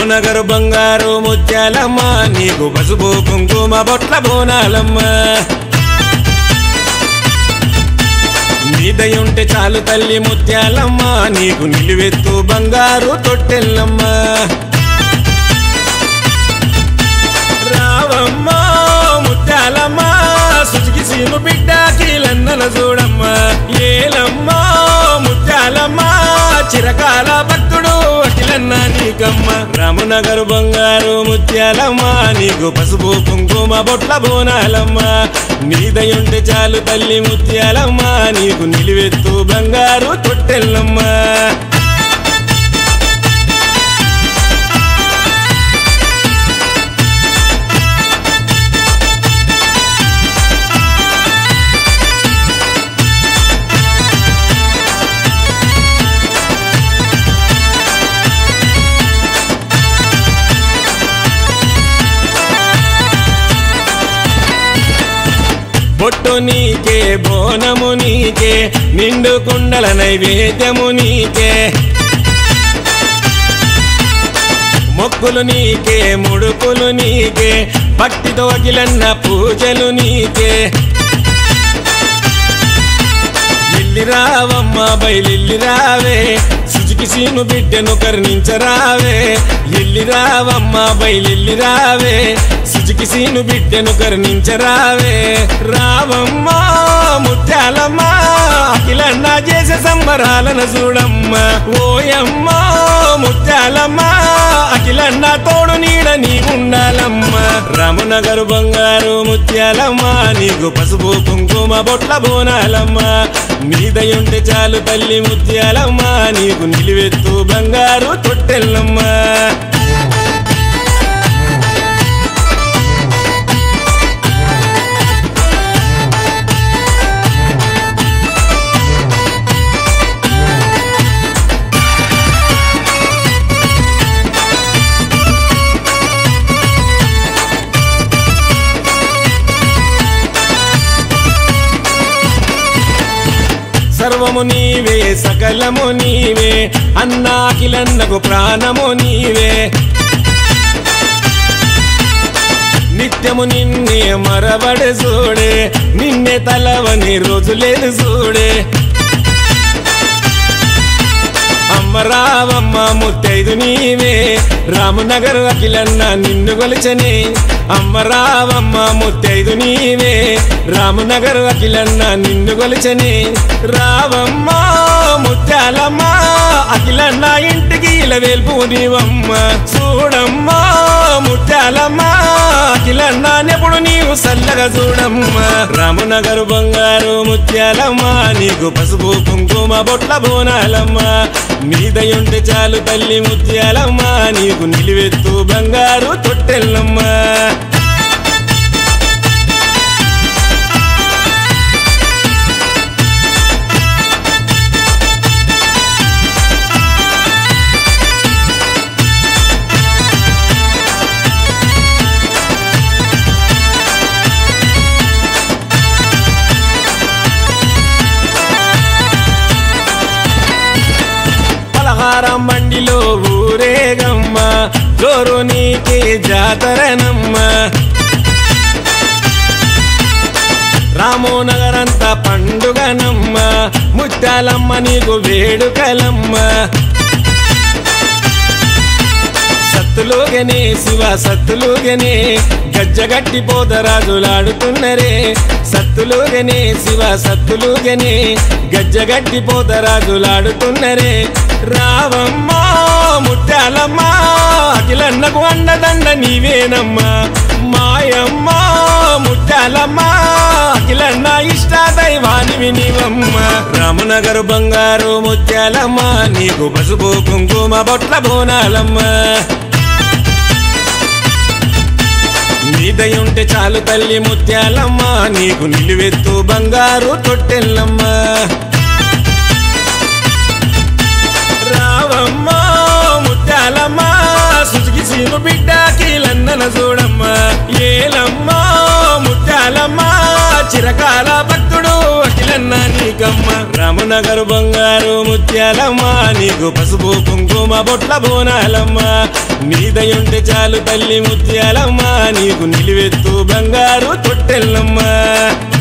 రామనగర్ బంగారు ముత్యాలమ్మ నీకు పసుపు కుంకుమ బొట్ల బోనాలమ్మ నీదయుంటే చాలు తల్లి ముత్యాలమ్మ నీకు నిలువెత్తు బంగారు తొట్టెల్లమ్మ రావమ్మ ముత్యాలమ్మ సుచికి సీను బిడ్డ కీలన్నల చూడమ్మ ఏలమ్మ ముత్యాలమ్మ చిరకాల భక్తుడు అఖిలన్న నీకమ్మ రామనగర్ బంగారు ముత్యాలమ్మ నీకు పసుపు కుంకుమ బొట్ల బోనాలమ్మ నీదయుంటే చాలు తల్లి ముత్యాలమ్మ నీకు నిలువెత్తు బంగారు తొట్టెల్లమ్మ బొట్టు నీకే బోనము నీకే నిండు కుండల నైవేద్యము నీకే మొక్కులు నీకే ముడుపులు నీకే భక్తితో అఖిలన్న పూజలు నీకే ఎల్లి రావమ్మ బయలెల్లి రావే సుజుకి సీను బిడ్డను కరుణించరావే ఎల్లి రావమ్మ బయలెల్లి రావే సుజుకి సీను బిడ్డను కరుణించరావే రావమ్మ ముత్యాలమ్మ అఖిలన్న చేసే సంబరాలను చూడమ్మ ఓయమ్మ ముత్యాలమ్మ అఖిలన్న తోడు నీడ నీ ఉండాలమ్మ రామనగర్ బంగారు ముత్యాలమ్మ నీకు పసుపు కుంకుమ బొట్ల బోనాలమ్మ నీదయుంటే చాలు తల్లి ముత్యాలమ్మ నీకు నిలువెత్తు బంగారు తొట్టెల్లమ్మ సర్వము నీవే సకలము నీవే అన్నాకిలన్నకు ప్రాణము నీవే నిత్యము నిన్నే మరబడి చూడే నిన్నే తలవని రోజు లేదు చూడే అమ్మ రావమ్మ ముత్తైదు నీవే రామనగర్ అఖిలన్న నిన్ను కొలిచని అమ్మ రావమ్మ ముత్తైదు నీవే రామనగర్ అఖిలన్న నిన్ను కొలిచని రావమ్మ ముత్యాలమ్మ అఖిలన్న ఇంటికి ఇలా వేల్పు నీవమ్మ చూడమ్మ ముత్యాలమ్మ అఖిలన్న ఎప్పుడు నీవు సల్లగా చూడమ్మ రామనగర్ బంగారు ముత్యాలమ్మ నీకు పసుపు కుంకుమ బొట్ల బోనాలమ్మ నీదయుంటే చాలు తల్లి ముత్యాలమ్మ నీకు నిలువెత్తు బంగారు తొట్టెల్లమ్మ పలహారం బండిలో ఊరేగమ్మ జోరు నీకే జాతరనమ్మ రామో నగరంతా పండుగనమ్మ ముత్యాలమ్మ నీకు వేడుకలమ్మ సత్తులుగనే శివ సత్తులుగనే గజ్జగట్టి పోతరాజులాడుతున్నరే సత్తులుగనే శివ సత్తులుగనే గజ్జగట్టి పోతరాజులాడుతున్నరే రావమ్మ ముత్యాలమ్మ అఖిలన్నకు అండదండ నీవేనమ్మా మాయమ్మ ముత్యాలమ్మ అఖిలన్న ఇష్ట దైవానివి నీవమ్మ రామనగర్ బంగారు ముత్యాలమ్మ నీకు పసుపు కుంకుమ బొట్ల బోనాలమ్మ నీదయుంటే చాలు తల్లి ముత్యాలమ్మ నీకు నిలువెత్తు బంగారు తొట్టెల్లమ్మ రావమ్మ ముత్యాలమ్మ సుజుకి సీను బిడ్డ కీలన్నన చూడమ్మ ఏలమ్మ ముత్యాలమ్మ చిరకాల భక్తుడు అఖిలన్న నీకమ్మ రామ నగరు బంగారు ముత్యాలమ్మ నీకు పసుపు కుంకుమ బొట్ల బోనాలమ్మ నీదయుంటే చాలు తల్లి ముత్యాలమ్మ నీకు నిలువెత్తు బంగారు తొట్టెల్లమ్మ